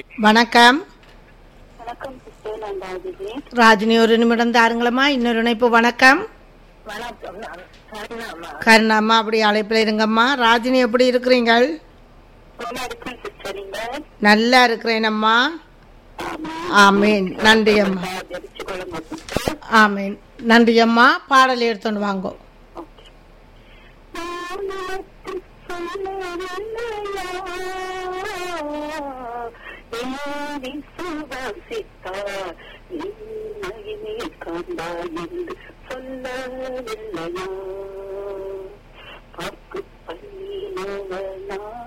வணக்கம் வணக்கம் சிஸ்டர் நான் ராஜினி ராஜினி ஒரு நிமிடம் தாருங்களம்மா இன்னொரு இணைப்பு வணக்கம் வணக்கம் நான் கருணாமா கருணாம்மா அப்படி அழைப்பில் இருங்கம்மா ராஜினி எப்படி இருக்கிறீங்கள் நல்லா இருக்கேன் சிஸ்டர் நீங்க நல்லா இருக்கிறேனம்மா ஆமீன் நன்றி அம்மா ஜெபிச்சு கொள்ளுங்க சிஸ்டர் ஆமீன் நன்றி அம்மா பாடல் எடுத்துன்னு வாங்கோ ஓகே வானத்து சொல்லவில்லையா, ஏறி சுவாசித்தார், நின்மையினை காண்பாய் என்று சொல்லவில்லையா பார்க்கு பண்ணினவனா